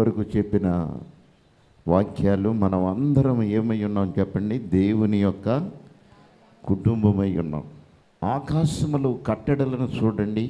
వరకు చెప్పిన వాక్యాలు మనం అందరం ఏమై ఉన్నాం చెప్పండి దేవుని యొక్క కుటుంబమై ఉన్నాం ఆకాశములు కట్టడలను చూడండి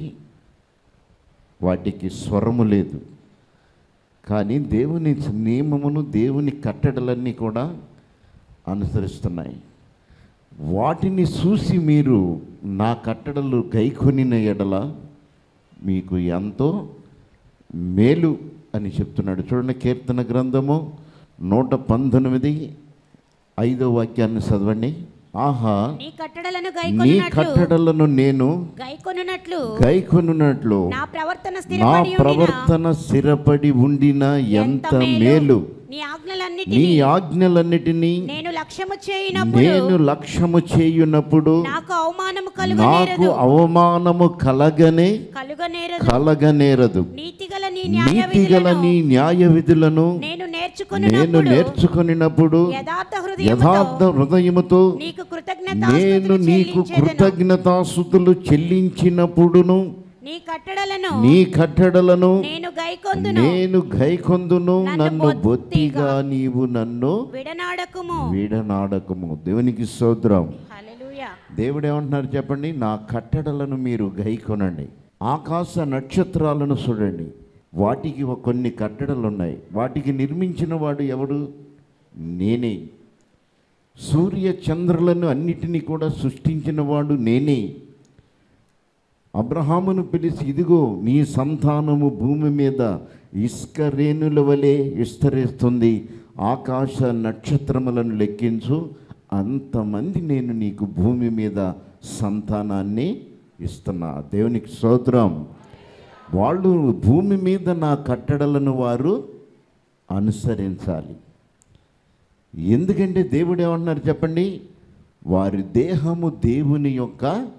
వాటికి స్వరము లేదు కానీ దేవుని నియమమును దేవుని కట్టడలన్నీ కూడా అనుసరిస్తున్నాయి వాటిని చూసి మీరు నా కట్టడలు గైకొనిన ఎడల మీకు ఎంతో మేలు అని చెప్తున్నాడు చూడండి కీర్తన గ్రంథము నూట పంతొమ్మిది ఐదో వాక్యాన్ని చదవండి ఆహా నీ కట్టడలను నీ గైకొనున్నట్లు కట్టడలను నేను గైకొనున్నట్లు గైకొనున్నట్లు నా ప్రవర్తన నా స్థిరపడి ఉండిన ప్రవర్తన స్థిరపడి ఉండిన ఎంత మేలు నీ నీ ఆజ్ఞలన్నిటినీ ఆజ్ఞలన్నిటినీ నేను లక్ష్యము చేయనప్పుడు నేను లక్ష్యము చేయునప్పుడు నాకు అవమానము నాకు కలుగనేరదు అవమానము కలగనే కలుగనేరదు కలగనేరదు నీతిగల నీ న్యాయ నీతిగల విధులను నీ న్యాయ విధులను నేను నేను నేర్చుకున్నప్పుడు నేర్చుకునినప్పుడు యథార్థ యథార్థ హృదయముతో హృదయముతో నీకు కృతజ్ఞత నేను నీకు కృతజ్ఞతాసుతులు చెల్లించినప్పుడును నీ కట్టడలను నీ కట్టడలను నేను గైకొందును నేను గైకొందును నన్ను నన్ను బొత్తిగా బొత్తిగా నీవు నన్ను విడనాడకుము వీడనాడకము దేవునికి స్తోత్రం హల్లెలూయా దేవుడు ఏమంటున్నారు చెప్పండి నా కట్టడలను మీరు గైకొనండి ఆకాశ నక్షత్రాలను చూడండి వాటికి ఒక కొన్ని కట్టడలు ఉన్నాయి వాటికి నిర్మించిన వాడు ఎవడు నేనే సూర్య చంద్రులను అన్నిటినీ కూడా సృష్టించిన వాడు నేనే అబ్రహామును పిలిచి ఇదిగో నీ సంతానము భూమి మీద ఇసుక రేణుల వలె విస్తరిస్తుంది ఆకాశ నక్షత్రములను లెక్కించు అంతమంది నేను నీకు భూమి మీద సంతానాన్ని ఇస్తున్నా దేవునికి స్తోత్రం వాళ్ళు భూమి మీద నా కట్టడలను వారు అనుసరించాలి ఎందుకంటే దేవుడు ఏమంటున్నారు చెప్పండి వారి దేహము దేవుని యొక్క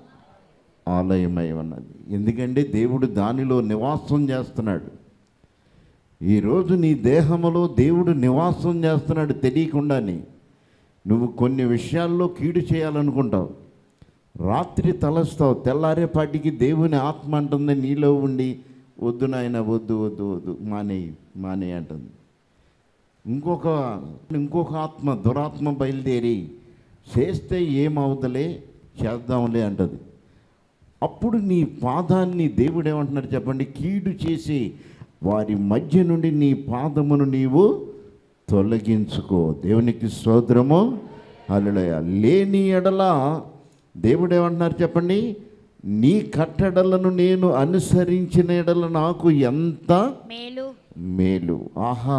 ఆలయమై ఉన్నది ఎందుకంటే దేవుడు దానిలో నివాసం చేస్తున్నాడు ఈరోజు నీ దేహములో దేవుడు నివాసం చేస్తున్నాడు తెలియకుండానే నువ్వు కొన్ని విషయాల్లో కీడు చేయాలనుకుంటావు రాత్రి తలస్తావు తెల్లారేపాటికి దేవుని ఆత్మ అంటుంది నీలో ఉండి వద్దు నాయన వద్దు వద్దు వద్దు మానేయి మానేయి అంటుంది ఇంకొక ఇంకొక ఆత్మ దురాత్మ బయలుదేరి చేస్తే ఏమవుతలే చేద్దాంలే అంటది అప్పుడు నీ పాదాన్ని దేవుడు ఏమంటున్నాడు చెప్పండి కీడు చేసి వారి మధ్య నుండి నీ పాదమును నీవు తొలగించుకో దేవునికి స్తోత్రము అలడయ లేని ఎడల దేవుడు ఏమంటున్నారు చెప్పండి నీ కట్టడలను నేను అనుసరించిన ఎడల నాకు ఎంత మేలు మేలు ఆహా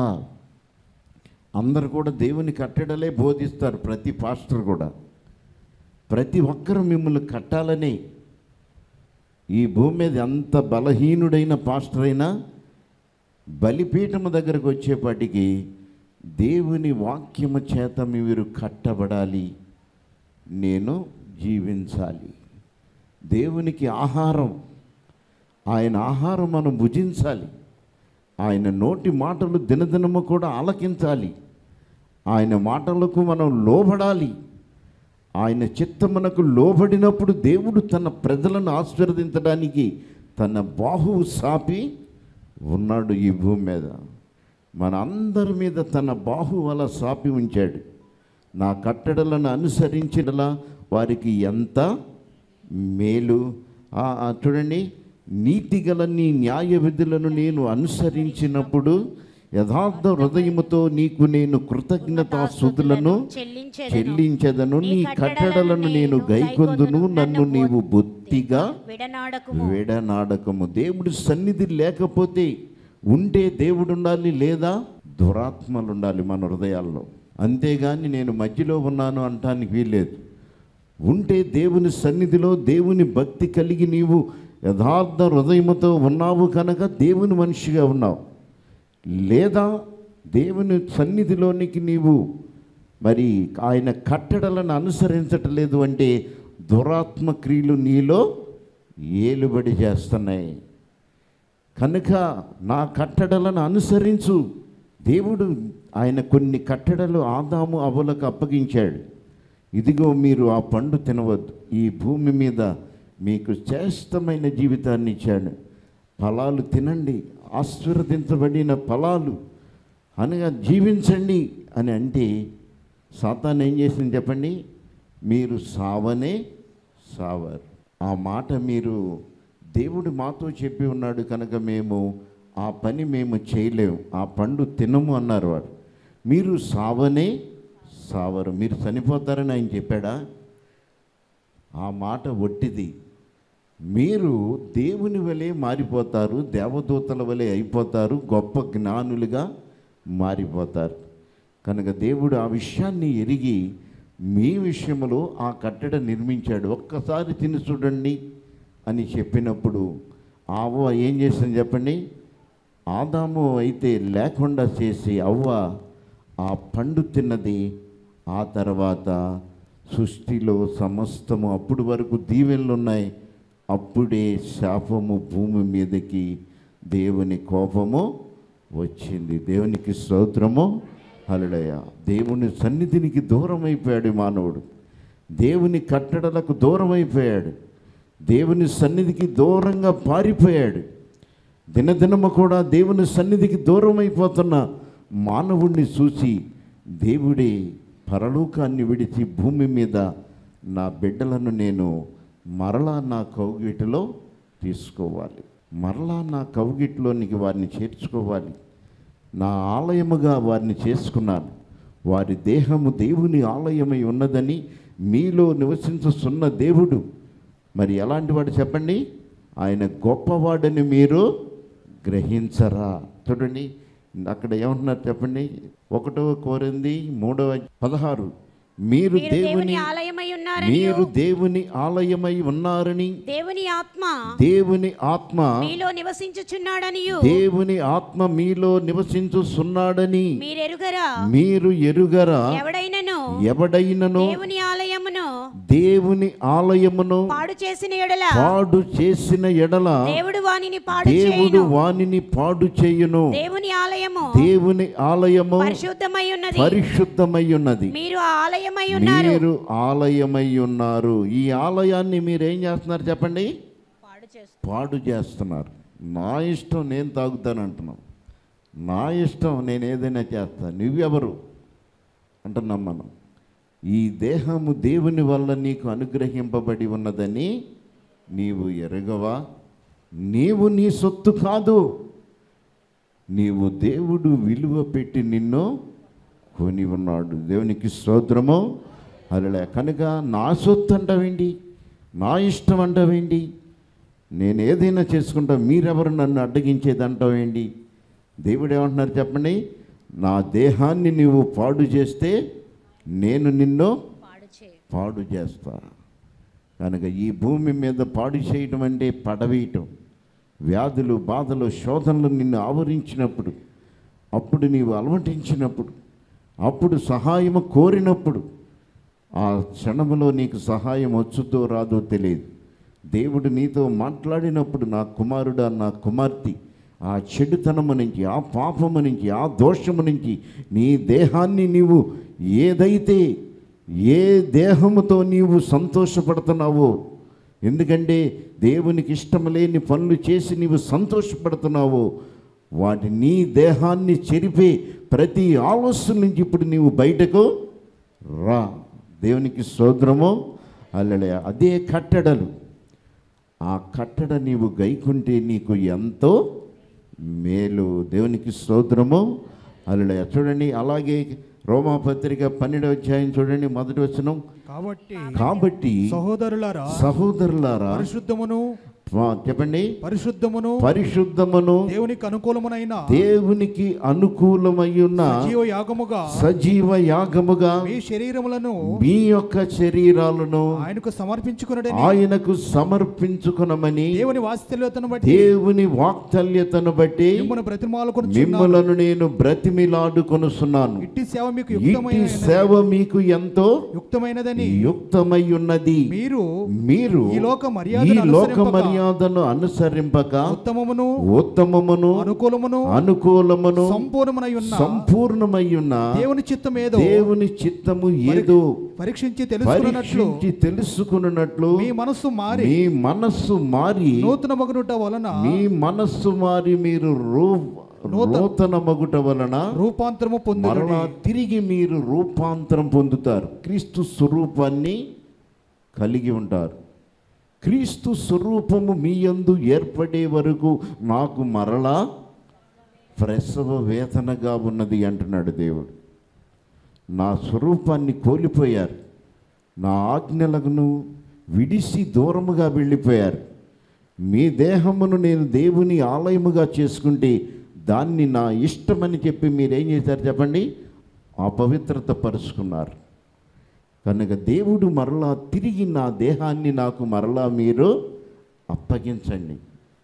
అందరు కూడా దేవుని కట్టడలే బోధిస్తారు ప్రతి పాస్టర్ కూడా ప్రతి ఒక్కరు మిమ్మల్ని కట్టాలని ఈ భూమి మీద ఎంత బలహీనుడైన పాస్టర్ అయినా బలిపీఠము దగ్గరకు వచ్చేపాటికి దేవుని వాక్యము చేత మీరు కట్టబడాలి నేను జీవించాలి దేవునికి ఆహారం ఆయన ఆహారం మనం భుజించాలి ఆయన నోటి మాటలు దినదినము కూడా ఆలకించాలి ఆయన మాటలకు మనం లోబడాలి ఆయన చిత్తమునకు లోబడినప్పుడు దేవుడు తన ప్రజలను ఆశీర్వదించడానికి తన బాహువు సాపి ఉన్నాడు ఈ భూమి మీద మన అందరి మీద తన బాహు వల సాపి ఉంచాడు నా కట్టడలను అనుసరించడలా వారికి ఎంత మేలు ఆ, ఆ, చూడండి నీతిగల నీ న్యాయ విధులను నేను అనుసరించినప్పుడు యథార్థ హృదయముతో నీకు నేను కృతజ్ఞతాస్తుతులను చెల్లించేదను చెల్లించదను నీ కట్టడలను నేను గైకొందును నన్ను నీవు బొత్తిగా విడనాడకుము విడనాడకము దేవుడి సన్నిధి లేకపోతే ఉంటే దేవుడు ఉండాలి లేదా దురాత్మలు ఉండాలి మన హృదయాల్లో అంతేగాని నేను మధ్యలో ఉన్నాను అంటానికి వీల్లేదు ఉంటే దేవుని సన్నిధిలో దేవుని భక్తి కలిగి నీవు యథార్థ హృదయముతో ఉన్నావు కనుక దేవుని మనిషిగా ఉన్నావు లేదా దేవుని సన్నిధిలోనికి నీవు మరి ఆయన కట్టడలను అనుసరించటలేదు అంటే దురాత్మ క్రియలు నీలో ఏలుబడి చేస్తున్నాయి కనుక నా కట్టడలను అనుసరించు దేవుడు ఆయన కొన్ని కట్టడలు ఆదాము అవలకు అప్పగించాడు ఇదిగో మీరు ఆ పండు తినవద్దు ఈ భూమి మీద మీకు శ్రేష్టమైన జీవితాన్ని ఇచ్చాడు ఫలాలు తినండి ఆశీర్వదించబడిన ఫలాలు అనగా జీవించండి అని అంటే సాతాన్ ఏం చేసింది చెప్పండి మీరు సావనే సావరు ఆ మాట మీరు దేవుడు మాతో చెప్పి ఉన్నాడు కనుక మేము ఆ పని మేము చేయలేము ఆ పండు తినము అన్నారు వాడు మీరు సావనే సావరు మీరు చనిపోతారని ఆయన చెప్పాడా ఆ మాట ఒట్టిది మీరు దేవుని వలె మారిపోతారు దేవదూతల వలె అయిపోతారు గొప్ప జ్ఞానులుగా మారిపోతారు కనుక దేవుడు ఆ విషయాన్ని ఎరిగి మీ విషయంలో ఆ కట్టడ నిర్మించాడు ఒక్కసారి తిని చూడండి అని చెప్పినప్పుడు ఆవ్వ ఏం చేసింది చెప్పండి ఆదాము అయితే లేకుండా చేసి అవ్వ ఆ పండు తిన్నది ఆ తర్వాత సృష్టిలో సమస్తము అప్పుడు వరకు దీవెనలు ఉన్నాయి అప్పుడే శాపము భూమి మీదకి దేవుని కోపము వచ్చింది దేవునికి స్తోత్రము హలుడయ దేవుని సన్నిధినికి దూరం అయిపోయాడు ఈ మానవుడు దేవుని కట్టడలకు దూరం అయిపోయాడు దేవుని సన్నిధికి దూరంగా పారిపోయాడు దినదినము కూడా దేవుని సన్నిధికి దూరం అయిపోతున్న మానవుణ్ణి చూసి దేవుడే పరలోకాన్ని విడిచి భూమి మీద నా బిడ్డలను నేను మరలా నా కౌగిటిలో తీసుకోవాలి మరలా నా కౌగిటిలోనికి వారిని చేర్చుకోవాలి నా ఆలయముగా వారిని చేసుకున్నాను వారి దేహము దేవుని ఆలయమై ఉన్నదని మీలో నివసించుతున్న దేవుడు మరి ఎలాంటి వాడు చెప్పండి ఆయన గొప్పవాడని మీరు గ్రహించరా చూడండి అక్కడ ఏమంటున్నారు చెప్పండి ఒకటవ కోరింది మూడవ పదహారు మీరు మీరు దేవుని దేవుని ఆలయమై ఉన్నారని మీరు దేవుని ఆలయమై ఉన్నారని దేవుని ఆత్మ దేవుని ఆత్మ మీలో నివసించుచున్నాడనియు దేవుని ఆత్మ మీలో నివసించుచున్నాడని మీరెరుగరా మీరు ఎరుగరా ఎవడైనను ఎవడైనను దేవుని ఆలయమును దేవుని ఆలయమును పాడు చేసిన ఎడల పాడు చేసిన ఎడల దేవుడు వానిని పాడు దేవుడు చేయును వానిని పాడు చేయును దేవుని ఆలయము దేవుని ఆలయము పరిశుద్ధమై ఉన్నది పరిశుద్ధమై ఉన్నది మీరు ఆ ఆలయమై ఉన్నారు మీరు ఆలయమై ఉన్నారు ఈ ఆలయాన్ని మీరు ఏం చేస్తున్నారు చెప్పండి పాడు చేస్తూ పాడు చేస్తున్నారు నా ఇష్టం నేను తాగుతాను అంటున్నాం నా ఇష్టం నేను ఏదైనా చేస్తాను నువ్వెవరు అంటున్నాం మనం ఈ దేహము దేవుని వల్ల నీకు అనుగ్రహింపబడి ఉన్నదని నీవు ఎరగవా నీవు నీ సొత్తు కాదు నీవు దేవుడు విలువ పెట్టి నిన్ను కొని ఉన్నాడు దేవునికి స్తోత్రము అలా కనుక నా సొత్తు అంటావేంటి నా ఇష్టం అంటావేంటి నేను ఏదైనా చేసుకుంటా మీరెవరు నన్ను అడ్డగించేది అంటావేంటి దేవుడు ఏమంటున్నారు చెప్పండి నా దేహాన్ని నీవు పాడు చేస్తే నేను నిన్ను పాడు చేయి పాడు చేస్తా కనుక ఈ భూమి మీద పాడు చేయటం అంటే పడవేయటం వ్యాధులు బాధలు శోధనలు నిన్ను ఆవరించినప్పుడు అప్పుడు నీవు అలవటించినప్పుడు అప్పుడు సహాయము కోరినప్పుడు ఆ క్షణములో నీకు సహాయం వచ్చుదో రాదో తెలియదు దేవుడు నీతో మాట్లాడినప్పుడు నా కుమారుడా నా కుమార్తె ఆ చెడుతనము నుంచి ఆ పాపము నుంచి ఆ దోషము నుంచి నీ దేహాన్ని నీవు ఏదైతే ఏ దేహముతో నీవు సంతోషపడుతున్నావో ఎందుకంటే దేవునికి ఇష్టం లేని పనులు చేసి నీవు సంతోషపడుతున్నావో వాటి నీ దేహాన్ని చెరిపే ప్రతి ఆలోచన నుంచి ఇప్పుడు నీవు బయటకు రా దేవునికి సోదరము అల్లలే అదే కట్టడలు ఆ కట్టడ నీవు గైకుంటే నీకు ఎంతో మేలు దేవునికి స్తోత్రము అల్లలే చూడండి అలాగే రోమాపత్రిక పన్నెండవ అధ్యాయం చూడండి మొదటి వచనం కాబట్టి కాబట్టి సహోదరులారా సహోదరులారా పరిశుద్ధమును ఆ, చెప్పండి పరిశుద్ధమును పరిశుద్ధమును దేవునికి అనుకూలమునైన దేవునికి అనుకూలమయ్యున్న జీవ యాగముగా సజీవ యాగముగా మీ శరీరములను మీ యొక్క శరీరాలను ఆయనకు సమర్పించుకున్నడని ఆయనకు సమర్పించుకునమని దేవుని వాత్సల్యతను బట్టి దేవుని వాక్తల్యతను బట్టి మిమ్మల్ని బ్రతిమాలకు మిమ్మలను నేను బ్రతిమిలాడుకొనుస్తున్నాను ఇట్టి సేవ మీకు ఇట్టి యుక్తమైన సేవ మీకు ఎంతో యుక్తమైనదని యుక్తమై ఉన్నది మీరు మీరు ఈ లోక ఈ మర్యాదను లోక అనుసరింపక మర్యాదను అనుసరింపక ఉత్తమమును ఉత్తమమును అనుకూలమును అనుకూలమును సంపూర్ణమునై ఉన్న సంపూర్ణమై ఉన్న దేవుని చిత్తం ఏదో దేవుని చిత్తము ఏదో పరీక్షించి తెలుసుకున్నట్లు పరీక్షించి తెలుసుకున్నట్లు మీ మనస్సు మారి మీ మనస్సు మారి నూతన మగునుట వలన మీ మనస్సు మారి మీరు రూ నూతన- నూతన మగుట వలన రూపాంతరము మరలా పొందుడి తిరిగి మీరు రూపాంతరం పొందుతారు క్రీస్తు స్వరూపాన్ని కలిగి ఉంటారు క్రీస్తు స్వరూపము మీ యందు ఏర్పడే వరకు నాకు మరలా ప్రసవ వేదనగా ఉన్నది అంటున్నాడు దేవుడు నా స్వరూపాన్ని కోల్పోయారు నా ఆజ్ఞలను విడిసి దూరముగా వెళ్ళిపోయారు మీ దేహమును నేను దేవుని ఆలయముగా చేసుకుంటే దాన్ని నా ఇష్టమని చెప్పి మీరేం చేశారు చెప్పండి అపవిత్రత పరుచుకున్నారు కనుక దేవుడు మరలా తిరిగి నా దేహాన్ని నాకు మరలా మీరు అప్పగించండి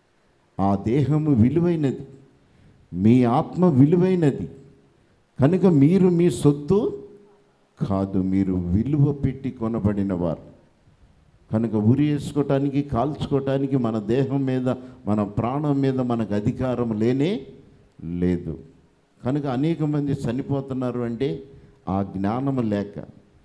ఆ దేహము విలువైనది మీ ఆత్మ విలువైనది కనుక మీరు మీ సొత్తు కాదు మీరు విలువ పెట్టి కొనబడినవారు కనుక ఉరి వేసుకోవటానికి కాల్చుకోవటానికి మన దేహం మీద మన ప్రాణం మీద మనకు అధికారం లేనే లేదు కనుక అనేక మంది చనిపోతున్నారు అంటే ఆ జ్ఞానం లేక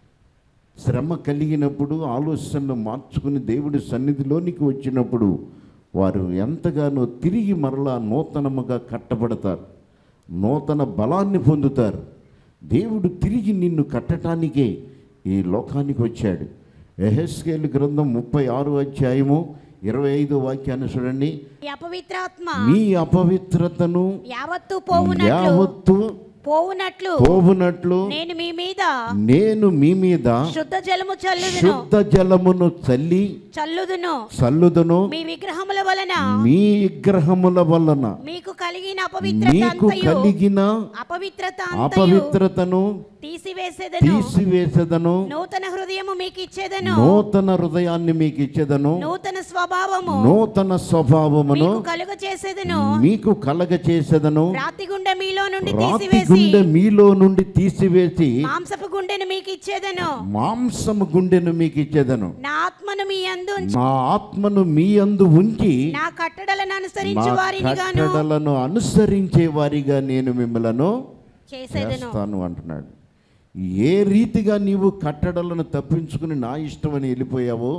శ్రమ కలిగినప్పుడు ఆలోచనలు మార్చుకుని దేవుడి సన్నిధిలోనికి వచ్చినప్పుడు వారు ఎంతగానో తిరిగి మరలా నూతనముగా కట్టబడతారు నూతన బలాన్ని పొందుతారు దేవుడు తిరిగి నిన్ను కట్టడానికే ఈ లోకానికి వచ్చాడు ఎహెస్కేల్ గ్రంథం ముప్పై ఆరు అధ్యాయము ఇరవై ఐదు వాక్యాన్ని చూడండి ఈ అపవిత్రాత్మ మీ అపవిత్రతను యావత్తు పోవునట్లు యావత్తు పోవునట్లు పోవునట్లు నేను మీ మీద నేను మీ మీద శుద్ధ జలము చల్లుదును శుద్ధ జలమును చల్లి చల్లుదును చల్లుదును మీ విగ్రహముల వలన మీ విగ్రహముల వలన మీకు కలిగిన అపవిత్రత మీకు అంతయు కలిగిన అపవిత్రత అంతయు అపవిత్రతను తీసివేసేదను తీసివేసదను నూతన హృదయము మీకు ఇచ్చేదను నూతన హృదయాన్ని మీకు ఇచ్చేదను నూతన స్వభావము నూతన స్వభావమును మీకు కలుగ చేసేదను మీకు కలగ చేసేదను రాతి గుండె మీలో నుండి రాతి తీసివేసి గుండె మీలో నుండి తీసివేసి మాంసపు గుండెను మీకు ఇచ్చేదను మాంసము గుండెను మీకు ఇచ్చేదను నా ఆత్మను మీ అందు నా ఆత్మను మీ అందు ఉంచి నా కట్టడలను నా అనుసరించు వారిని గాను కట్టడలను అనుసరించే వారిగా నేను మిమ్మలను చేసేదను చేస్తాను అంటున్నాడు ఏ రీతిగా నీవు కట్టడలను తప్పించుకుని నా ఇష్టమని వెళ్ళిపోయావో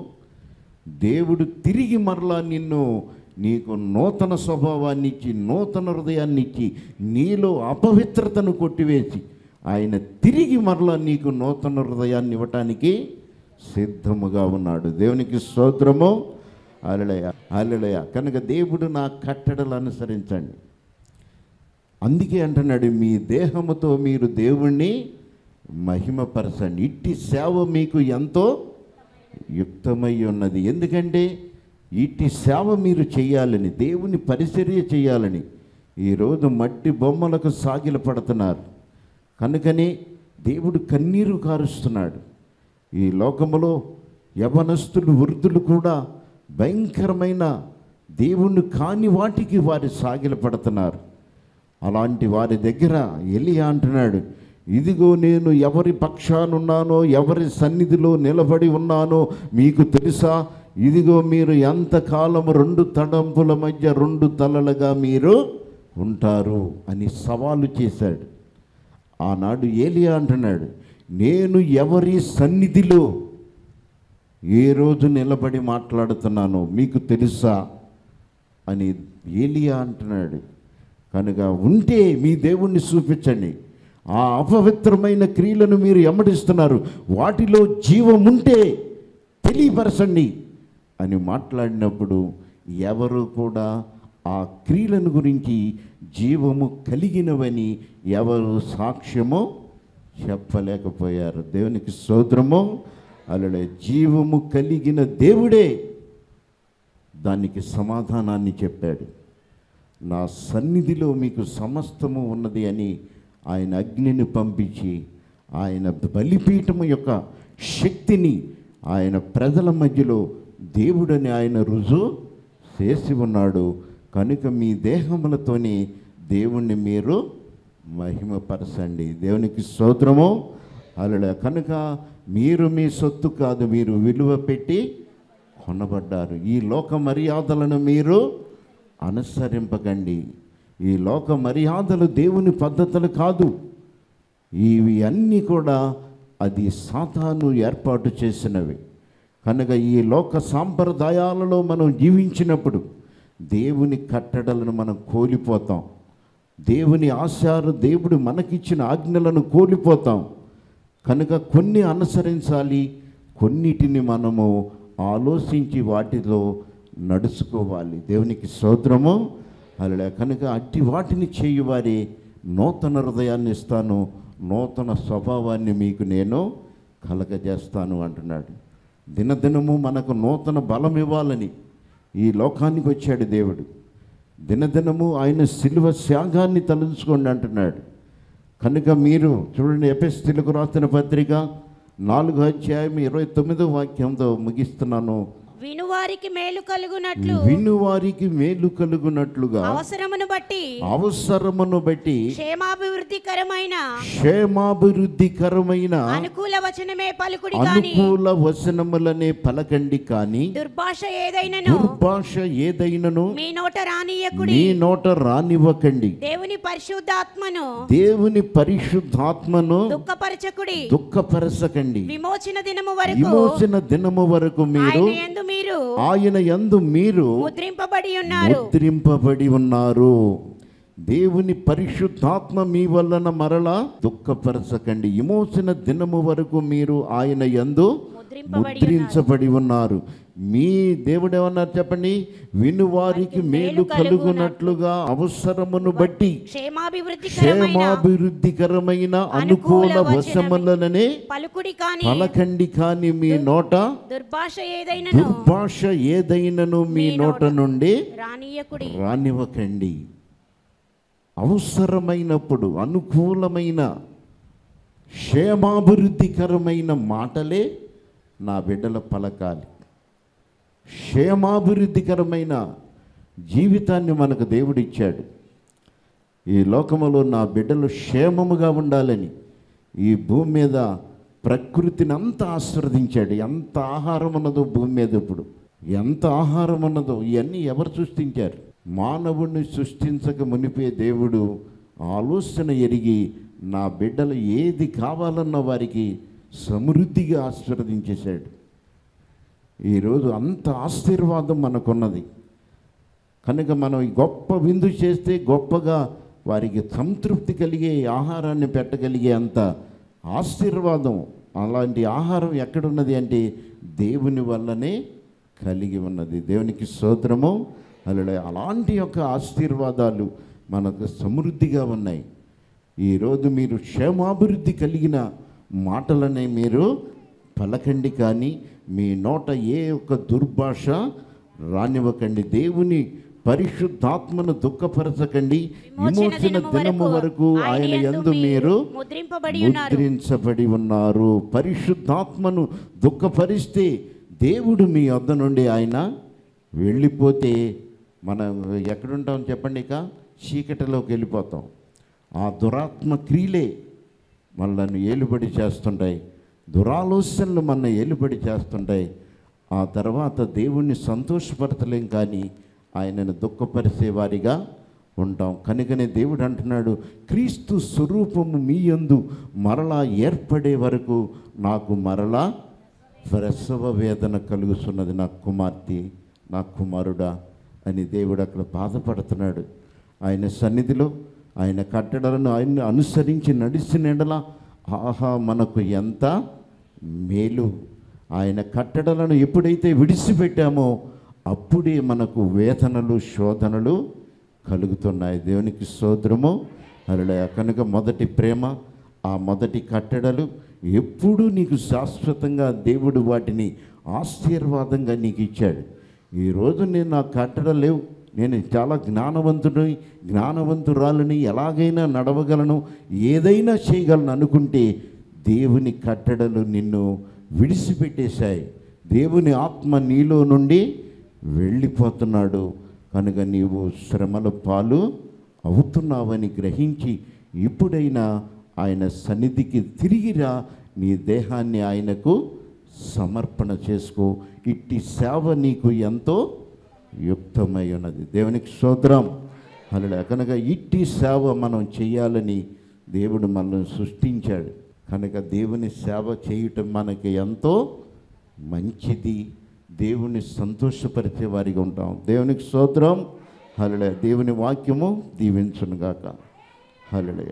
దేవుడు తిరిగి మరలా నిన్ను నీకు నూతన స్వభావాన్ని ఇచ్చి నూతన హృదయాన్ని ఇచ్చి నీలో అపవిత్రతను కొట్టివేసి ఆయన తిరిగి మరలా నీకు నూతన హృదయాన్ని ఇవ్వటానికి సిద్ధముగా ఉన్నాడు దేవునికి స్తోత్రము అలలయ అలలయ కనుక దేవుడు నా కట్టడలు అనుసరించండి అందుకే అంటున్నాడు మీ దేహముతో మీరు దేవుణ్ణి మహిమపరచండి ఇట్టి సేవ మీకు ఎంతో యుక్తమై ఉన్నది ఎందుకంటే ఇట్టి సేవ మీరు చేయాలని దేవుని పరిచర్య చేయాలని ఈరోజు మట్టి బొమ్మలకు సాగిల పడుతున్నారు కనుకనే దేవుడు కన్నీరు కారుస్తున్నాడు ఈ లోకములో యవనస్తులు వృద్ధులు కూడా భయంకరమైన దేవుణ్ణి కాని వాటికి వారి సాగిల పడుతున్నారు అలాంటి వారి దగ్గర ఎలియా అంటున్నాడు ఇదిగో నేను ఎవరి పక్షానున్నానో ఎవరి సన్నిధిలో నిలబడి ఉన్నానో మీకు తెలుసా ఇదిగో మీరు ఎంతకాలం రెండు తడంపుల మధ్య రెండు తలలుగా మీరు ఉంటారు అని సవాలు చేశాడు ఆనాడు ఏలియా అంటున్నాడు నేను ఎవరి సన్నిధిలో ఏ రోజు నిలబడి మాట్లాడుతున్నానో మీకు తెలుసా అని ఏలియా అంటున్నాడు కనుక ఉంటే మీ దేవుణ్ణి చూపించండి ఆ అపవిత్రమైన క్రియలను మీరు ఎమ్మడిస్తున్నారు వాటిలో జీవం ఉంటే తెలియపరచండి అని మాట్లాడినప్పుడు ఎవరు కూడా ఆ క్రియలను గురించి జీవము కలిగినవని ఎవరు సాక్ష్యము చెప్పలేకపోయారు దేవునికి సోదరము అలా జీవము కలిగిన దేవుడే దానికి సమాధానాన్ని చెప్పాడు నా సన్నిధిలో మీకు సమస్తము ఉన్నది అని ఆయన అగ్నిని పంపించి ఆయన బలిపీఠము యొక్క శక్తిని ఆయన ప్రజల మధ్యలో దేవుడని ఆయన రుజువు చేసి ఉన్నాడు కనుక మీ దేహములతోని దేవుణ్ణి మీరు మహిమపరచండి దేవునికి స్తోత్రము అలా కనుక మీరు మీ సొత్తు కాదు మీరు విలువ పెట్టి కొనబడ్డారు ఈ లోక మర్యాదలను మీరు అనుసరింపకండి ఈ లోక మర్యాదలు దేవుని పద్ధతులు కాదు ఇవి అన్నీ కూడా అది సాతాను ఏర్పాటు చేసినవి కనుక ఈ లోక సాంప్రదాయాలలో మనం జీవించినప్పుడు దేవుని కట్టడలను మనం కోల్పోతాం దేవుని ఆశారు దేవుడు మనకిచ్చిన ఆజ్ఞలను కోల్పోతాం కనుక కొన్ని అనుసరించాలి కొన్నిటిని మనము ఆలోచించి వాటిలో నడుచుకోవాలి దేవునికి స్తోత్రము అలా కనుక అట్టి వాటిని చేయువారి నూతన హృదయాన్ని ఇస్తాను నూతన స్వభావాన్ని మీకు నేను కలగజేస్తాను అంటున్నాడు దినదినము మనకు నూతన బలం ఇవ్వాలని ఈ లోకానికి వచ్చాడు దేవుడు దినదినము ఆయన శిలువ త్యాగాన్ని తలుచుకోండి అంటున్నాడు కనుక మీరు చూడండి ఎపిస్తులకు రాసిన పత్రిక నాలుగో అధ్యాయం ఇరవై తొమ్మిదో వాక్యంతో ముగిస్తున్నాను వినువారికి మేలు కలుగునట్లు వినువారికి మేలు కలుగునట్లుగా అవసరమును బట్టి అవసరమును బట్టి క్షేమాభివృద్ధికరమైన క్షేమాభివృద్ధికరమైన అనుకూల వచనమే పలుకుడి కాని అనుకూల వచనములనే పలకండి కానీ దుర్భాష ఏదైనను దుర్భాష ఏదైనను మీ నోట రానియకుడి మీ నోట రానివ్వకండి దేవుని పరిశుద్ధాత్మను దేవుని పరిశుద్ధాత్మను దుఃఖపరచకుడి దుఃఖపరచకండి విమోచన దినము వరకు విమోచన దినము వరకు మీరు ఆయన యందు మీరు ఆయన యందు మీరు ముద్రింపబడి ఉన్నారు ముద్రింపబడి ఉన్నారు దేవుని పరిశుద్ధాత్మ మీ వలన మరలా దుఃఖపరచకండి విమోచన దినము వరకు మీరు ఆయన యందు ముద్రింపబడి ముద్రించబడి ఉన్నారు మీ దేవుడు ఏమన్నారు చెప్పండి వినువారికి మేలు కలుగునట్లుగా అవసరమును బట్టి క్షేమాభివృద్ధికరమైన క్షేమాభివృద్ధికరమైన అనుకూల వశములనే పలుకుడి కాని పలకండి కాని మీ నోట దుర్భాష ఏదైనను దుర్భాష ఏదైనను మీ నోట నుండి రానియకుడి రానివ్వకండి అవసరమైనప్పుడు అనుకూలమైన క్షేమాభివృద్ధికరమైన మాటలే నా బిడ్డల పలకాలి క్షేమాభివృద్ధికరమైన జీవితాన్ని మనకు దేవుడిచ్చాడు ఈ లోకములో నా బిడ్డలు క్షేమముగా ఉండాలని ఈ భూమి మీద ప్రకృతిని అంత ఆస్వాదించాడు ఎంత ఆహారం ఉన్నదో భూమి మీద ఇప్పుడు ఎంత ఆహారం ఉన్నదో ఇవన్నీ ఎవరు సృష్టించారు మానవుణ్ణి సృష్టించక మునిపే దేవుడు ఆలోచన ఎరిగి నా బిడ్డలు ఏది కావాలన్న వారికి సమృద్ధిగా ఆశీర్వదించేశాడు ఈరోజు అంత ఆశీర్వాదం మనకున్నది కనుక మనం ఈ గొప్ప విందు చేస్తే గొప్పగా వారికి సంతృప్తి కలిగే ఆహారాన్ని పెట్టగలిగే అంత ఆశీర్వాదం అలాంటి ఆహారం ఎక్కడున్నది అంటే దేవుని వల్లనే కలిగి ఉన్నది దేవునికి స్తోత్రము అలా అలాంటి యొక్క ఆశీర్వాదాలు మనకు సమృద్ధిగా ఉన్నాయి ఈరోజు మీరు క్షేమాభివృద్ధి కలిగిన మాటలనే మీరు పలకండి కానీ మీ నోట ఏ ఒక్క దుర్భాష రానివ్వకండి దేవుని పరిశుద్ధాత్మను దుఃఖపరచకండి విమోచన దినము వరకు ఆయన యందు మీరు ముద్రింపబడి ఉన్నారు ముద్రించబడి ఉన్నారు పరిశుద్ధాత్మను దుఃఖపరిస్తే దేవుడు మీ వద్ద నుండి ఆయన వెళ్ళిపోతే మనం ఎక్కడుంటాం చెప్పండి ఇక చీకటిలోకి వెళ్ళిపోతాం ఆ దురాత్మ క్రియలే మనల్ని ఏలుబడి చేస్తుంటాయి దురాలోచనలు మన ఏలుబడి చేస్తుంటాయి ఆ తర్వాత దేవుణ్ణి సంతోషపరచలేం కానీ ఆయనను దుఃఖపరిచే వారిగా ఉంటాం కనుకనే దేవుడు అంటున్నాడు క్రీస్తు స్వరూపము మీ యందు మరలా ఏర్పడే వరకు నాకు మరలా ప్రసవ వేదన కలుగుతున్నది నా కుమార్తె నా కుమారుడా అని దేవుడు అక్కడ బాధపడుతున్నాడు ఆయన సన్నిధిలో ఆయన కట్టడలను ఆయన్ని అనుసరించి నడిచిన ఎడల ఆహా మనకు ఎంత మేలు ఆయన కట్టడలను ఎప్పుడైతే విడిచిపెట్టామో అప్పుడే మనకు వేదనలు శోధనలు కలుగుతున్నాయి దేవునికి స్తోత్రము అలా కనుక మొదటి ప్రేమ ఆ మొదటి కట్టడలు ఎప్పుడూ నీకు శాశ్వతంగా దేవుడు వాటిని ఆశీర్వాదంగా నీకు ఇచ్చాడు ఈరోజు నేను నా కట్టడలు లేవు నేను చాలా జ్ఞానవంతుడిని జ్ఞానవంతురాలని ఎలాగైనా నడవగలను ఏదైనా చేయగలను అనుకుంటే దేవుని కట్టడలు నిన్ను విడిచిపెట్టేశాయి దేవుని ఆత్మ నీలో నుండి వెళ్ళిపోతున్నాడు కనుక నీవు శ్రమల పాలు అవుతున్నావని గ్రహించి ఇప్పుడైనా ఆయన సన్నిధికి తిరిగిరా నీ దేహాన్ని ఆయనకు సమర్పణ చేసుకో ఇట్టి సేవ నీకు ఎంతో యుక్తమై ఉన్నది దేవునికి స్తోత్రం అలా కనుక ఇట్టి సేవ మనం చేయాలని దేవుడు మనల్ని సృష్టించాడు కనుక దేవుని సేవ చేయటం మనకి ఎంతో మంచిది దేవుని సంతోషపరిచే వారిగా ఉంటాం దేవునికి స్తోత్రం అలా దేవుని వాక్యము దీవించునుగాక హల్లెలూయా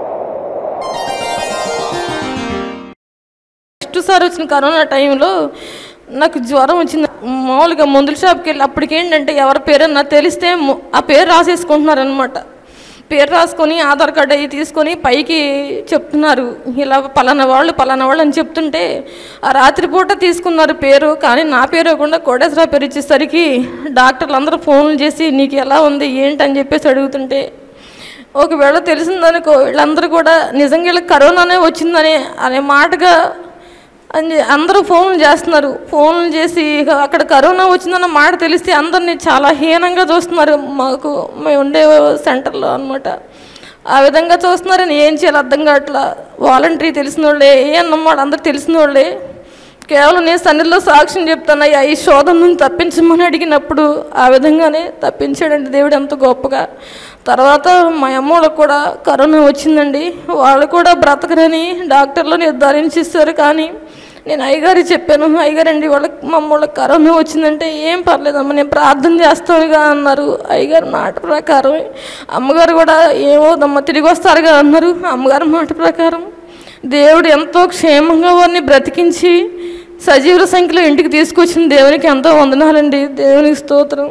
ఫస్ట్ సారి వచ్చిన కరోనా టైంలో నాకు జ్వరం వచ్చింది మామూలుగా మందుల షాప్కి వెళ్ళి అప్పటికి ఏంటంటే ఎవరి పేరు నాకు తెలిస్తే ము- ఆ పేరు రాసేసుకుంటున్నారు అనమాట పేరు రాసుకొని ఆధార్ కార్డు అవి తీసుకొని పైకి చెప్తున్నారు ఇలా పలానా వాళ్ళు పలానా వాళ్ళు అని చెప్తుంటే ఆ రాత్రిపూట తీసుకున్నారు పేరు కానీ నా పేరు ఇవ్వకుండా కోటేశ్వర పేరు ఇచ్చేసరికి డాక్టర్లు అందరూ ఫోన్లు చేసి నీకు ఎలా ఉంది ఏంటి అని చెప్పేసి అడుగుతుంటే ఒకవేళ తెలిసిందనుకో వీళ్ళందరూ కూడా నిజంగా వీళ్ళకి కరోనానే వచ్చిందని అనే మాటగా అని అందరూ ఫోన్లు చేస్తున్నారు ఫోన్లు చేసి ఇక అక్కడ కరోనా వచ్చిందన్న మాట తెలిస్తే అందరినీ చాలా హీనంగా చూస్తున్నారు మాకు మేము ఉండే సెంటర్లో అనమాట ఆ విధంగా చూస్తున్నారని ఏం చేయాలి అర్థం కావట్లా వాలంటరీ తెలిసిన వాళ్ళే ఏ అన్నమాట అందరు తెలిసిన వాళ్ళే కేవలం నేను సన్నిధిలో సాక్ష్యం చెప్తాను అయ్యా ఈ శోధన నుంచి తప్పించమని అడిగినప్పుడు ఆ విధంగానే తప్పించాడండి దేవుడు ఎంత గొప్పగా తర్వాత మా అమ్మోళ్ళకు కూడా కరోనా వచ్చిందండి వాళ్ళు కూడా బ్రతకరని డాక్టర్లు నిర్ధారించిస్తారు కానీ నేను అయ్యగారికి చెప్పాను అయ్యగారండి వాళ్ళకి మా అమ్మోళ్ళకి కరోనా వచ్చిందంటే ఏం పర్లేదమ్మా నేను ప్రార్థన చేస్తానుగా అన్నారు అయ్యగారు మాట ప్రకారం అమ్మగారు కూడా ఏమోదమ్మా తిరిగి వస్తారుగా అన్నారు అమ్మగారి మాట ప్రకారం దేవుడు ఎంతో క్షేమంగా వారిని బ్రతికించి సజీవుల సంఖ్యలో ఇంటికి తీసుకొచ్చిన దేవునికి ఎంతో వందనాలండి దేవునికి స్తోత్రం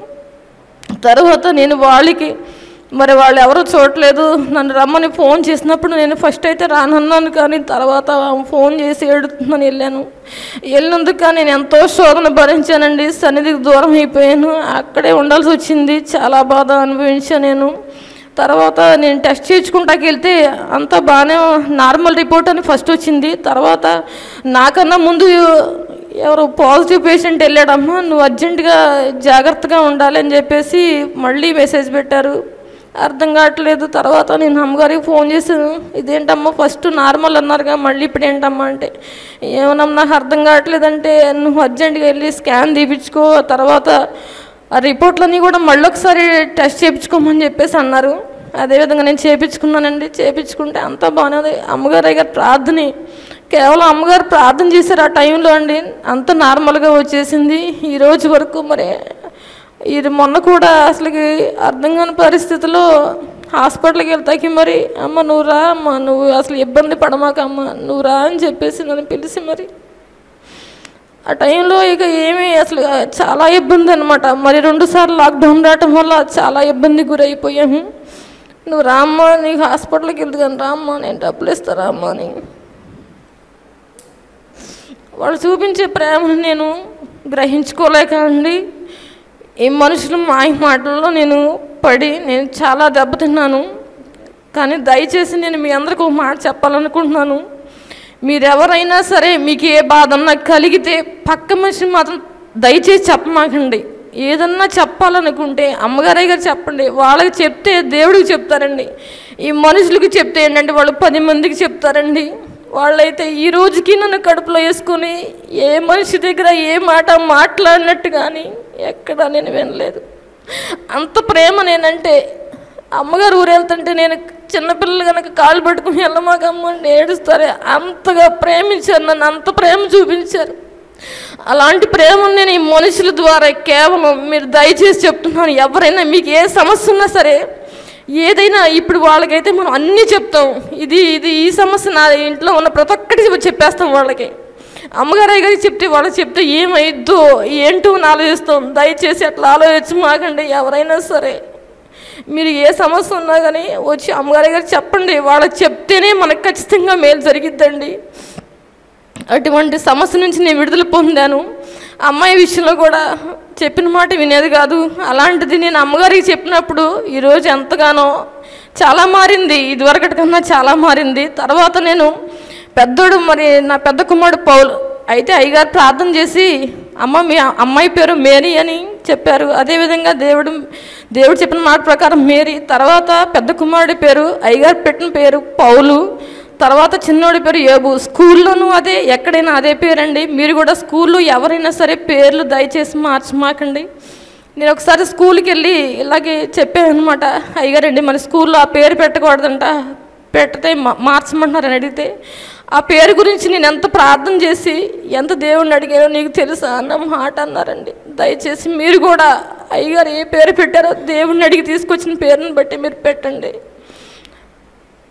తర్వాత నేను వాళ్ళకి మరి వాళ్ళు ఎవరో చూడలేదు నన్ను రమ్మని ఫోన్ చేసినప్పుడు నేను ఫస్ట్ అయితే రానన్నాను కానీ తర్వాత ఆమె ఫోన్ చేసి ఏడుతుందని వెళ్ళాను వెళ్ళినందుకు కానీ నేను ఎంతో శోధన భరించానండి సన్నిధికి దూరం అయిపోయాను అక్కడే ఉండాల్సి వచ్చింది చాలా బాధ అనుభవించాను నేను తర్వాత నేను టెస్ట్ చేయించుకుంటాకి వెళ్తే అంతా బాగానే నార్మల్ రిపోర్ట్ అని ఫస్ట్ వచ్చింది తర్వాత నాకన్నా ముందు ఎవరు పాజిటివ్ పేషెంట్ వెళ్ళాడమ్మా నువ్వు అర్జెంటుగా జాగ్రత్తగా ఉండాలి అని చెప్పేసి మళ్ళీ మెసేజ్ పెట్టారు అర్థం కావట్లేదు తర్వాత నేను అమ్మగారికి ఫోన్ చేశాను ఇదేంటమ్మా ఫస్ట్ నార్మల్ అన్నారుగా మళ్ళీ ఇప్పుడు ఏంటమ్మా అంటే ఏమన్నా నాకు అర్థం కావట్లేదంటే నువ్వు అర్జెంటుగా వెళ్ళి స్కాన్ తీపించుకో తర్వాత ఆ రిపోర్ట్లన్నీ కూడా మళ్ళీ ఒకసారి టెస్ట్ చేయించుకోమని చెప్పేసి అన్నారు అదేవిధంగా నేను చేయించుకున్నానండి చేయించుకుంటే అంతా బాగానే ఉంది అమ్మగారు గారు ప్రార్థన కేవలం అమ్మగారు ప్రార్థన చేశారు ఆ టైంలో అండి అంత నార్మల్గా వచ్చేసింది ఈ రోజు వరకు మరి ఇది మొన్న కూడా అసలుకి అర్థం కాని పరిస్థితిలో హాస్పిటల్కి వెళ్తాకి మరి అమ్మ నువ్వు రా అమ్మ నువ్వు అసలు ఇబ్బంది పడమాక అమ్మ నువ్వు రా అని చెప్పేసి నన్ను పిలిచి మరి ఆ టైంలో ఇక ఏమీ అసలు చాలా ఇబ్బంది అనమాట మరి రెండు సార్లు లాక్డౌన్ రావటం వల్ల చాలా ఇబ్బంది గురైపోయాము నువ్వు రామ్మా నీకు హాస్పిటల్కి వెళ్తు కానీ రామ్మా నేను డబ్బులు ఇస్తా రామ్మా అని వాళ్ళు చూపించే ప్రేమను నేను గ్రహించుకోలేక అండి ఈ మనుషుల మాయ మాటల్లో నేను పడి నేను చాలా దెబ్బతిన్నాను కానీ దయచేసి నేను మీ అందరికీ ఒక మాట చెప్పాలనుకుంటున్నాను మీరెవరైనా సరే మీకు ఏ బాధ అన్నా కలిగితే పక్క మనిషిని మాత్రం దయచేసి చెప్పమాకండి ఏదన్నా చెప్పాలనుకుంటే అమ్మగారయ్య గారు చెప్పండి వాళ్ళకి చెప్తే దేవుడికి చెప్తారండి ఈ మనుషులకి చెప్తే ఏంటంటే వాళ్ళు పది మందికి చెప్తారండి వాళ్ళైతే ఈ రోజుకి నన్ను కడుపులో వేసుకొని ఏ మనిషి దగ్గర ఏ మాట మాట్లాడినట్టు కానీ ఎక్కడా నేను వినలేదు అంత ప్రేమ నేనంటే అమ్మగారు ఊరు వెళ్తుంటే నేను చిన్నపిల్లలు కనుక కాళ్ళు పట్టుకుని వెళ్ళమాకమ్మ అని ఏడుస్తారు అంతగా ప్రేమించారు నన్ను అంత ప్రేమ చూపించారు అలాంటి ప్రేమను నేను ఈ మనుషుల ద్వారా కేవలం మీరు దయచేసి చెప్తున్నాను ఎవరైనా మీకు ఏ సమస్య ఉన్నా సరే ఏదైనా ఇప్పుడు వాళ్ళకైతే మనం అన్నీ చెప్తాం ఇది ఇది ఈ సమస్య నా ఇంట్లో ఉన్న ప్రతి ఒక్కటి చెప్పేస్తాం వాళ్ళకి అమ్మగారు గారికి చెప్తే వాళ్ళకి చెప్తే ఏమైద్దో ఏంటో అని ఆలోచిస్తాం దయచేసి అట్లా ఆలోచించి మాకండి ఎవరైనా సరే మీరు ఏ సమస్య ఉన్నా కానీ వచ్చి అమ్మగారి గారు చెప్పండి వాళ్ళకి చెప్తేనే మనకు ఖచ్చితంగా మేలు జరిగిద్దండి అటువంటి సమస్య నుంచి నేను విడుదల పొందాను అమ్మాయి విషయంలో కూడా చెప్పిన మాట వినేది కాదు అలాంటిది నేను అమ్మగారికి చెప్పినప్పుడు ఈరోజు ఎంతగానో చాలా మారింది ఇదివరకటి కన్నా చాలా మారింది తర్వాత నేను పెద్దోడు మరి నా పెద్ద కుమారుడు పౌలు అయితే అయ్యగారు ప్రార్థన చేసి అమ్మ మీ అమ్మాయి పేరు మేరీ అని చెప్పారు అదేవిధంగా దేవుడు దేవుడు చెప్పిన మాట ప్రకారం మేరీ తర్వాత పెద్ద కుమారుడి పేరు అయ్యగారు పెట్టిన పేరు పౌలు తర్వాత చిన్నోడి పేరు ఏబు స్కూల్లోనూ అదే ఎక్కడైనా అదే పేరండి మీరు కూడా స్కూల్లో ఎవరైనా సరే పేర్లు దయచేసి మార్చమాకండి నేను ఒకసారి స్కూల్కి వెళ్ళి ఇలాగే చెప్పాను అనమాట అయ్యగారండి మన స్కూల్లో ఆ పేరు పెట్టకూడదంట పెడితే మా- మార్చమంటున్నారని అడిగితే ఆ పేరు గురించి నేను ఎంత ప్రార్థన చేసి ఎంత దేవుణ్ణి అడిగానో నీకు తెలుసా అన్న మాట అన్నారండి దయచేసి మీరు కూడా అయ్యగారు ఏ పేరు పెట్టారో దేవుణ్ణి అడిగి తీసుకొచ్చిన పేరుని బట్టి మీరు పెట్టండి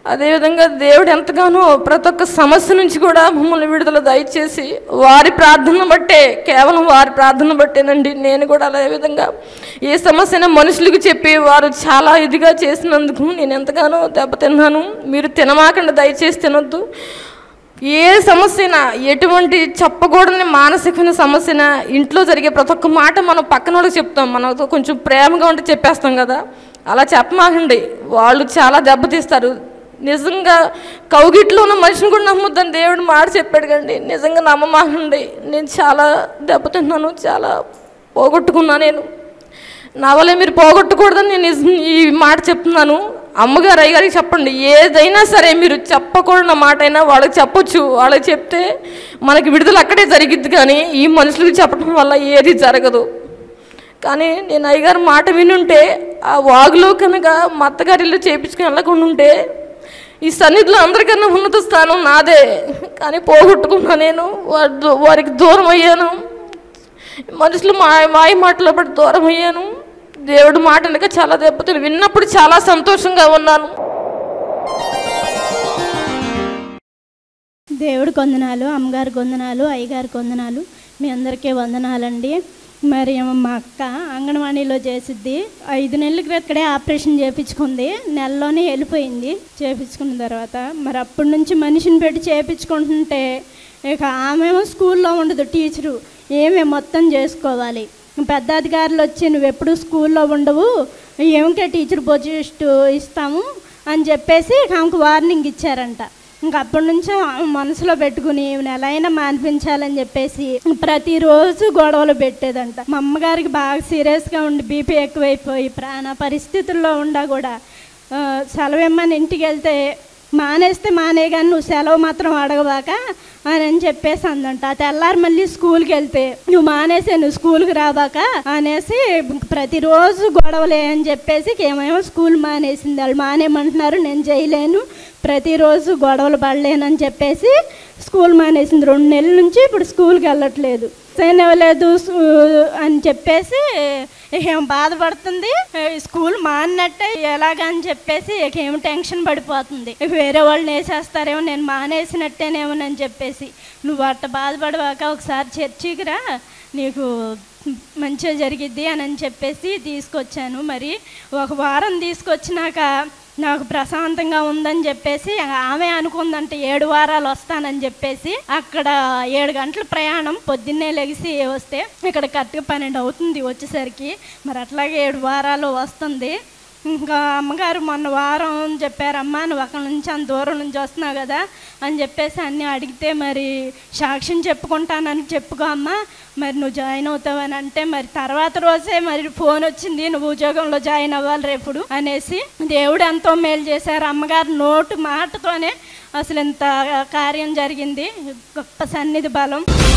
అదేవిధంగా దేవుడు ఎంతగానో ప్రతి ఒక్క సమస్య నుంచి కూడా మమ్మల్ని విడుదల దయచేసి వారి ప్రార్థన బట్టే కేవలం వారి ప్రార్థన బట్టేనండి నేను కూడా అదే విధంగా ఏ సమస్యను మనుషులకు చెప్పి వారు చాలా ఇదిగా చేసినందుకు నేను ఎంతగానో దెబ్బతిన్నాను మీరు తినమాకండి దయచేసి తినొద్దు ఏ సమస్యనా ఎటువంటి చెప్పకూడని మానసికమైన సమస్యన ఇంట్లో జరిగే ప్రతి ఒక్క మాట మనం పక్కన వాళ్ళకి చెప్తాం మనతో కొంచెం ప్రేమగా ఉంటే చెప్పేస్తాం కదా అలా చెప్పమాకండి వాళ్ళు చాలా దెబ్బతీస్తారు నిజంగా కౌగిట్లో ఉన్న మనిషిని కూడా నమ్మొద్దని దేవుడు మాట చెప్పాడు కండి నిజంగా నమ్మమాకండి నేను చాలా దెబ్బతిన్నాను చాలా పోగొట్టుకున్నా నేను నా వల్ల మీరు పోగొట్టకూడదని నేను నిజం- ఈ మాట చెప్తున్నాను అమ్మగారు అయ్యగారికి చెప్పండి ఏదైనా సరే మీరు చెప్పకూడని మాట అయినా వాళ్ళకి చెప్పొచ్చు వాళ్ళకి చెప్తే మనకి విడుదల అక్కడే జరిగిద్ది కానీ ఈ మనుషులకు చెప్పడం వల్ల ఏది జరగదు కానీ నేను అయ్యగారు మాట వినుంటే ఆ వాగులో కనుక మా అత్తగారి ఇల్లు చేపించుకుని వెళ్ళకుండా ఉంటే ఈ సన్నిధిలో అందరికన్నా ఉన్నత స్థానం నాదే కానీ పోగొట్టుకున్నా నేను వారి దూ- వారికి దూరం అయ్యాను మనుషులు మా మాయ మాటలో పడి దూరం అయ్యాను దేవుడు మాట వెనక చాలా దెబ్బతిని విన్నప్పుడు చాలా సంతోషంగా ఉన్నాను దేవుడికి వందనాలు అమ్మగారికి వందనాలు అయ్యగారికి వందనాలు మీ అందరికీ వందనాలండి మరి మా అక్క అంగన్వాడీలో చేసిద్ది ఐదు నెలల క్రితడే ఆపరేషన్ చేయించుకుంది నెలలోనే వెళ్ళిపోయింది చేయించుకున్న తర్వాత మరి అప్పటి నుంచి మనిషిని పెట్టి చేయించుకుంటుంటే ఇక ఆమెమో స్కూల్లో ఉండదు టీచరు ఏమే మొత్తం చేసుకోవాలి పెద్ద అధికారులు వచ్చి నువ్వు ఎప్పుడు స్కూల్లో ఉండవు ఏమికే టీచర్ పోస్ట్ ఇస్తాము అని చెప్పేసి ఆమెకు వార్నింగ్ ఇచ్చారంట ఇంక అప్పటి నుంచి ఆమె మనసులో పెట్టుకుని ఈమెను ఎలా అయినా మాన్పించాలని చెప్పేసి ప్రతిరోజు గొడవలు పెట్టేదంట మా అమ్మగారికి బాగా సీరియస్గా ఉండి బీపీ ఎక్కువైపోయి ప్రాణ పరిస్థితుల్లో ఉండా కూడా ఆ, సెలవు ఇమ్మని ఇంటికి వెళ్తే మానేస్తే మానే కానీ నువ్వు సెలవు మాత్రం అడగబాక అని అని చెప్పేసి అందంట ఆ తెల్లారి మళ్ళీ స్కూల్కి వెళ్తే నువ్వు మానేసే నువ్వు స్కూల్కి రాబాక అనేసి ప్రతిరోజు గొడవలే అని చెప్పేసి ఏమేమో స్కూల్ మానేసింది వాళ్ళు మానేయమంటున్నారు నేను చేయలేను ప్రతిరోజు గొడవలు పడలేనని చెప్పేసి స్కూల్ మానేసింది రెండు నెలల నుంచి ఇప్పుడు స్కూల్కి వెళ్ళట్లేదు సైన్ ఇవ్వలేదు సు- అని చెప్పేసి ఇక ఏం బాధపడుతుంది ఏ, స్కూల్ మానట్టే ఎలాగని చెప్పేసి ఇక ఏం టెన్షన్ పడిపోతుంది ఇక వేరే వాళ్ళని వేసేస్తారేమో నేను మానేసినట్టేనేమోనని చెప్పేసి నువ్వు అట్ట బాధపడవాక ఒకసారి చర్చికి రా నీకు మంచిగా జరిగిద్ది అని అని చెప్పేసి తీసుకొచ్చాను మరి ఒక వారం తీసుకొచ్చినాక నాకు ప్రశాంతంగా ఉందని చెప్పేసి ఆమె అనుకుందంటే ఏడు వారాలు వస్తానని చెప్పేసి అక్కడ ఏడు గంటల ప్రయాణం పొద్దున్నే లెగిసి వస్తే ఇక్కడ కరెక్ట్గా పన్నెండు అవుతుంది వచ్చేసరికి మరి అట్లాగే ఏడు వారాలు వస్తుంది ఇంకా అమ్మగారు మొన్న వారం చెప్పారమ్మా నువ్వు అక్కడ నుంచి అంత దూరం నుంచి వస్తున్నావు కదా అని చెప్పేసి అన్నీ అడిగితే మరి సాక్ష్యం చెప్పుకుంటానని చెప్పుకో అమ్మా మరి నువ్వు జాయిన్ అవుతావని అంటే మరి తర్వాత రోజే మరి ఫోన్ వచ్చింది నువ్వు ఉద్యోగంలో జాయిన్ అవ్వాలి రేపుడు అనేసి దేవుడు ఎంతో మేలు చేశారు అమ్మగారు నోటు మాటతోనే అసలు ఇంత కార్యం జరిగింది గొప్ప సన్నిధి బలం